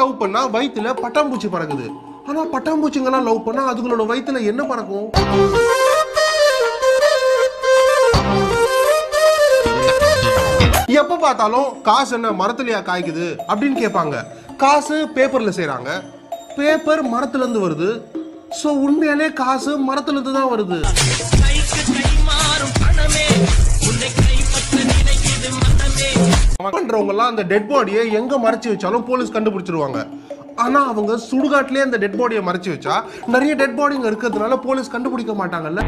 Love பண்ணா வயித்துல பட்டாம்பூச்சி பறக்குது ஆனா பட்டாம்பூச்சிங்கெல்லாம் லவ் பண்ணா அதுங்களோட வயித்துல என்ன பறக்கும் எப்ப பார்த்தாலும் காசு என்ன மரத்துலயா காய்க்குது அப்படின்னு கேட்பாங்க காசு பேப்பர்ல செய்றாங்க பேப்பர் மரத்துல இருந்து வருது சோ உண்மையாலே காசு மரத்துல இருந்து தான் வருது பண்றவங்க எல்லாம் அந்த டெட் பாடியை எங்க மறைச்சு வச்சாலும் போலீஸ் கண்டுபிடிச்சிருவாங்க ஆனா அவங்க சுடுகாட்டிலே அந்த டெட் பாடியை மறைச்சு வச்சா நிறைய டெட் பாடிங்க இருக்கிறதுனால போலீஸ் கண்டுபிடிக்க மாட்டாங்கல்ல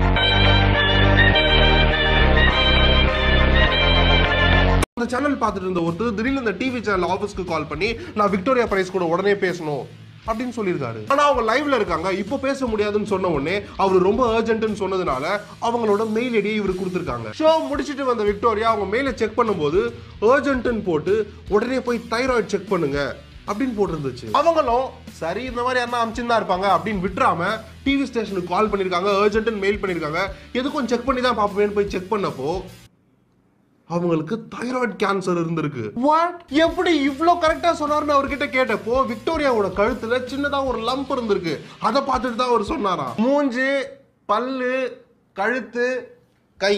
அந்த சேனல் பார்த்துட்டு இருந்த ஒருத்தர் திடீர்னு இந்த டிவி சேனல் ஆஃபீஸ்க்கு கால் பண்ணி நான் விக்டோரியா பிரைஸ் கூட உடனே பேசணும் அப்படின்னு சொல்லியிருக்காரு ஆனா அவங்க லைவ்ல இருக்காங்க இப்போ பேச முடியாதுன்னு சொன்ன உடனே அவர் ரொம்ப அர்ஜென்ட்னு சொன்னதுனால அவங்களோட மெயில் ஐடியை இவர் கொடுத்துருக்காங்க ஷோ முடிச்சிட்டு வந்த விக்டோரியா அவங்க மெயிலை செக் பண்ணும்போது அர்ஜென்ட்னு போட்டு உடனே போய் தைராய்டு செக் பண்ணுங்க அப்படின்னு போட்டிருந்துச்சு அவங்களும் சரி இந்த மாதிரி யாரா அமிச்சுதான் இருப்பாங்க அப்படின்னு விட்டுறாம டிவி ஸ்டேஷனுக்கு கால் பண்ணிருக்காங்க அர்ஜென்ட்னு மெயில் பண்ணிருக்காங்க எதுக்கும் செக் பண்ணி தான் பார்ப்பேன்னு போய் செக் பண்ணப்போ அவங்களுக்கு தைராய்டு கேன்சர் இருந்திருக்கு வாட் எப்படி இவ்ளோ கரெக்டா சொன்னாருன்னு அவர்கிட்ட கேட்டப்போ விக்டோரியாவோட கழுத்துல சின்னதா ஒரு லம்ப் இருந்திருக்கு அதை பார்த்துட்டு தான் அவர் சொன்னாராம் மூஞ்சு பல்லு கழுத்து கை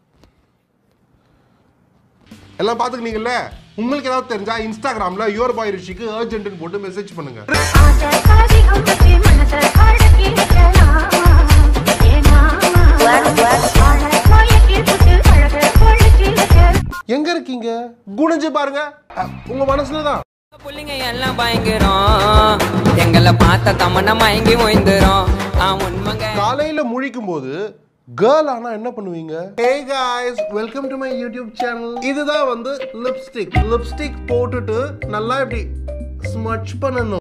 எல்லாம் பாத்துக்கிட்டீங்கல்ல உங்களுக்கு ஏதாவது தெரிஞ்சா இன்ஸ்டாகிராம்ல யுவர் பாய் ரிஷிக்கு அர்ஜென்ட்னு போட்டு மெசேஜ் பண்ணுங்க ஆசைக்காரி அம்பத்தி மனசை அடக்கி வைக்கலாம். ஏன்னா, அழ மயக்கில் புட்டு அழக கொழுக்கி வைக்கலாம். எங்க இருக்கீங்க குனிஞ்சு பாருங்க அ, உங்க மனசுல தான் புள்ளிங்க எல்லாம் பயங்கரம் எங்களை பார்த்த தமன்னா மயங்கி ஓய்ந்துரும் ஆ உண்மைங்க காலையில முழிக்கும் போது கேர்ள் ஆனா என்ன பண்ணுவீங்க hey guys welcome to my YouTube channel இதுதான் வந்து லிப்ஸ்டிக் லிப்ஸ்டிக் போட்டுட்டு நல்லா இப்படி ஸ்மட்ச் பண்ணணும்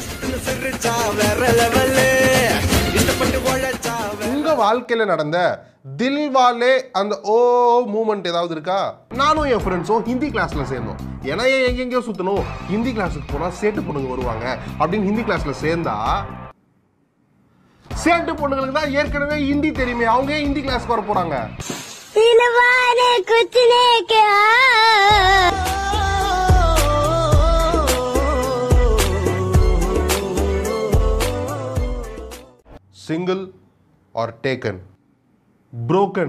உங்க வாழ்க்கையில நடந்த தில்வாலே அந்த ஓ மூமெண்ட் ஏதாவது இருக்கா நானும் என் ஃப்ரெண்ட்ஸும் ஹிந்தி கிளாஸ்ல சேர்ந்தோம் ஏன்னா ஏன் எங்கெங்கயோ சுத்தணும் ஹிந்தி கிளாஸுக்கு போனா சேட்டு பொண்ணுங்க வருவாங்க அப்படின்னு ஹிந்தி கிளாஸ்ல சேர்ந்தா சேட்டு பொண்ணுங்களுக்கு தான் ஏற்கனவே ஹிந்தி தெரியுமே அவங்க ஏன் ஹிந்தி கிளாஸ்க்கு வர போறாங்க சிலுவானே குச்சினே கே சிங்கிள் ஆர் டேக்கன் broken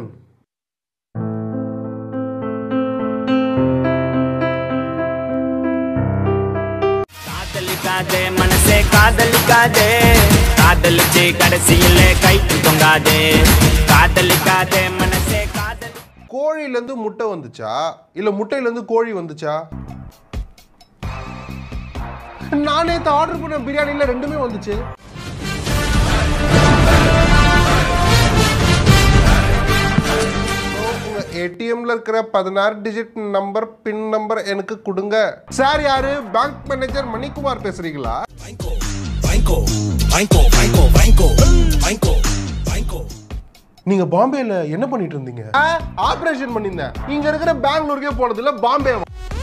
காதலிக்காதே மனசே காதலிக்காதே காதலிச்சு கடைசியில கைக்கு தொங்காதே காதலிக்காதே மனசே காதலி கோழில இருந்து முட்டை வந்துச்சா இல்ல முட்டையில இருந்து கோழி வந்துச்சா நான் நேத்து ஆர்டர் பண்ண பிரியாணில ரெண்டுமே வந்துச்சு ஏடிஎம்ல இருக்கிற பதினாறு டிஜிட் நம்பர் பின் நம்பர் எனக்கு கொடுங்க சார் யாரு பேங்க் மேனேஜர் மணிக்குமார் பேசுறீங்களா நீங்க பாம்பேல என்ன பண்ணிட்டு இருந்தீங்க ஆபரேஷன் பண்ணிருந்தேன் இங்க இருக்கிற பெங்களூருக்கே போனது இல்ல பாம்பே